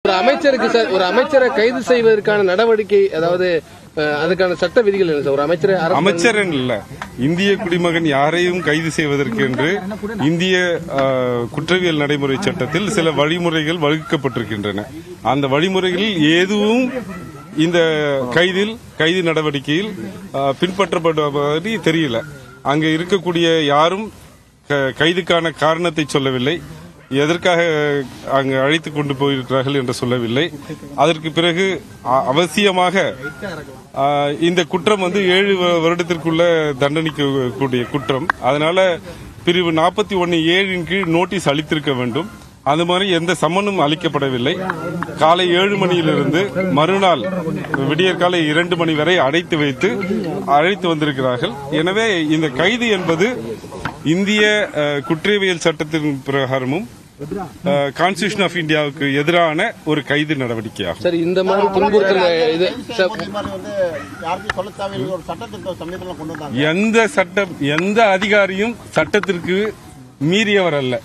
ஒரு அமைச்சருக்கு சார் ஒரு அமைச்சரை கைது செய்வதற்கான நடவடிக்கை அதாவது அஹ், அதுக்கான சட்ட விதிகள் என்ன சார் ஒரு அமைச்சரை அரசு- அமைச்சர் இல்ல இந்திய குடிமகன் யாரையும் கைது செய்வதற்கு என்று இந்திய ஆஹ், குற்றவியல் நடைமுறை சட்டத்தில் சில வழிமுறைகள் வகுக்கப்பட்டிருக்கின்றன அந்த வழிமுறைகளில் எதுவும் இந்த கைதில் கைது நடவடிக்கையில் ஆஹ், பின்பற்றப்படுவதை தெரியல அங்க இருக்கக்கூடிய யாரும் க- கைதுக்கான காரணத்தை சொல்லவில்லை எதற்காக அங்கு அழைத்து கொண்டு போயிருக்கிறார்கள் என்று சொல்லவில்லை அதற்கு பிறகு அ- அவசியமாக ஆ, இந்த குற்றம் வந்து ஏழு வ- வருடத்திற்குள்ள தண்டனைக்க கூடிய குற்றம் அதனால பிரிவு நாற்பத்தி ஒன்னு ஏழின் கீழ் நோட்டீஸ் அளித்திருக்க வேண்டும் அந்த மாதிரி எந்த சம்மனும் அளிக்கப்படவில்லை காலை ஏழு மணியிலிருந்து மறுநாள் விடியற்காலை இரண்டு மணி வரை அடைத்து வைத்து அழைத்து வந்திருக்கிறார்கள் எனவே இந்த கைது என்பது இந்திய அஹ், குற்றவியல் சட்டத்தின் பிரகாரமும் கான்ஸ்டியூஷன் ஆஃப் இந்தியாவுக்கு எதிரான ஒரு கைது நடவடிக்கையாகும் சார் இந்த மாதிரி துன்புறுத்தல் இது சார் இதே மாதிரி வந்து யாருக்கும் சொல்ல தேவையில்லை ஒரு சட்டத்திட்ட சமயத்துல கொண்டு வந்தாங்க எந்த சட்டம் எந்த அதிகாரியும் சட்டத்திற்கு மீறியவர் அல்ல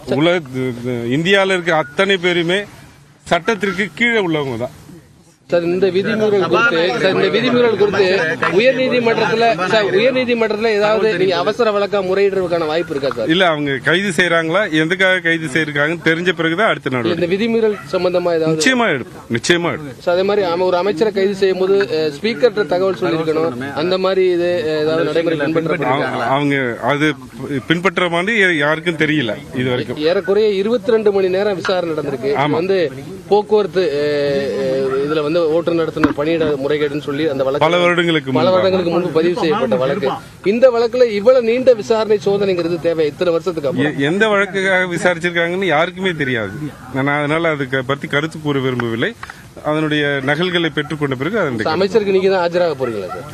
உலக இந்தியாவில் இருக்க அத்தனை பேருமே சட்டத்திற்கு கீழே உள்ளவங்க தான் சார் இந்த விதிமீறல் குறித்து சார் இந்த விதிமீறல் குறித்து உயர்நீதிமன்றத்துல சார் உயர்நீதிமன்றத்துல ஏதாவது நீங்க அவசர வழக்கா முறையிடுறதுக்கான வாய்ப்பு இருக்கா சார் இல்ல அவங்க கைது செய்யறாங்களா எதுக்காக கைது செய்யறாங்கன்னு தெரிஞ்ச பிறகுதான் அடுத்த நடவடிக்கை இந்த விதிமீறல் சம்பந்தமா ஏதாவது நிச்சயமா எடுப்போம் நிச்சயமா எடுப்போம் சார் அதே மாதிரி ஆமா, ஒரு அமைச்சரை கைது செய்யும் போது ஸ்பீக்கர்கிட்ட தகவல் சொல்லியிருக்கணும் அந்த மாதிரி இது அஹ், ஏதாவது நடைமுறை பின்பற்றப்பட்டிருக்கா அவங்க- அவங்க அது பின்பற்ற மாதிரி யாருக்கும் தெரியல இது வரைக்கும் ஏறக்குறைய இருபத்தி ரெண்டு மணி நேரம் விசாரணை நடந்திருக்கு இது வந்து போக்குவரத்து அஹ், அஹ், இதுல வந்து ஓட்டுநர் நடத்துனர் பணியிட முறைகேடுன்னு சொல்லி அந்த வழக்கு பல வருடங்களுக்கு பல முன்பு வருடங்களுக்கு முன்பு பதிவு செய்யப்பட்ட வழக்கு இந்த வழக்குல இவ்வளவு நீண்ட விசாரணை சோதனைங்கிறது தேவை இத்தனை வருஷத்துக்கு அப்புறம் எ- எந்த வழக்குக்காக விசாரிச்சிருக்காங்கன்னு யாருக்குமே தெரியாது நான் அதனால அதுக்கு பத்தி கருத்து கூற விரும்பவில்லை அதனுடைய நகல்களை பெற்றுக்கொண்ட பிறகு அதனுடைய அமைச்சருக்கு நீங்க தான் ஆஜராக போறீங்களா சார்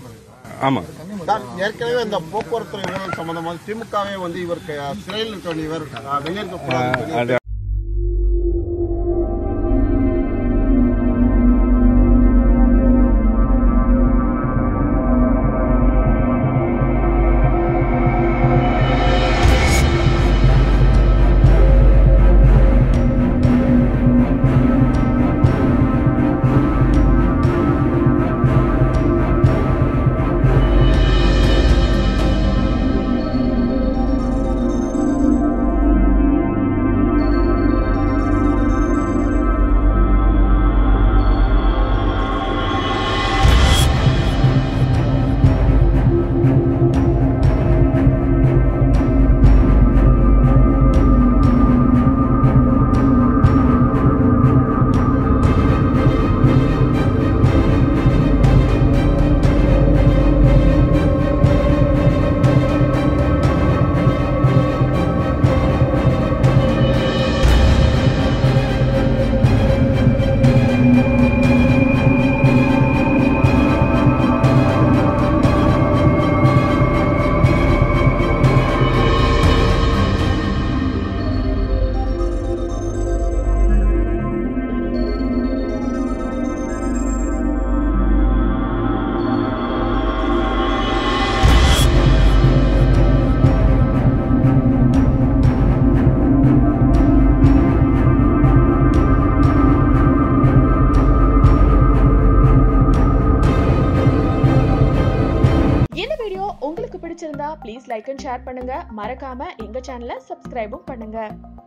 ஆமா சார் ஏற்கனவே இந்த போக்குவரத்து ஊழல் சம்பந்தமாக திமுகவே வந்து இவருக்கு சிறையில் இருக்க வேண்டிய இவர் அஹ், வெளியே இருக்கக்கூடாது அது இந்த வீடியோ உங்களுக்கு பிடிச்சிருந்தா ப்ளீஸ் லைக் அண்ட் ஷேர் பண்ணுங்க மறக்காம எங்க சேனலை சப்ஸ்கிரைபும் பண்ணுங்க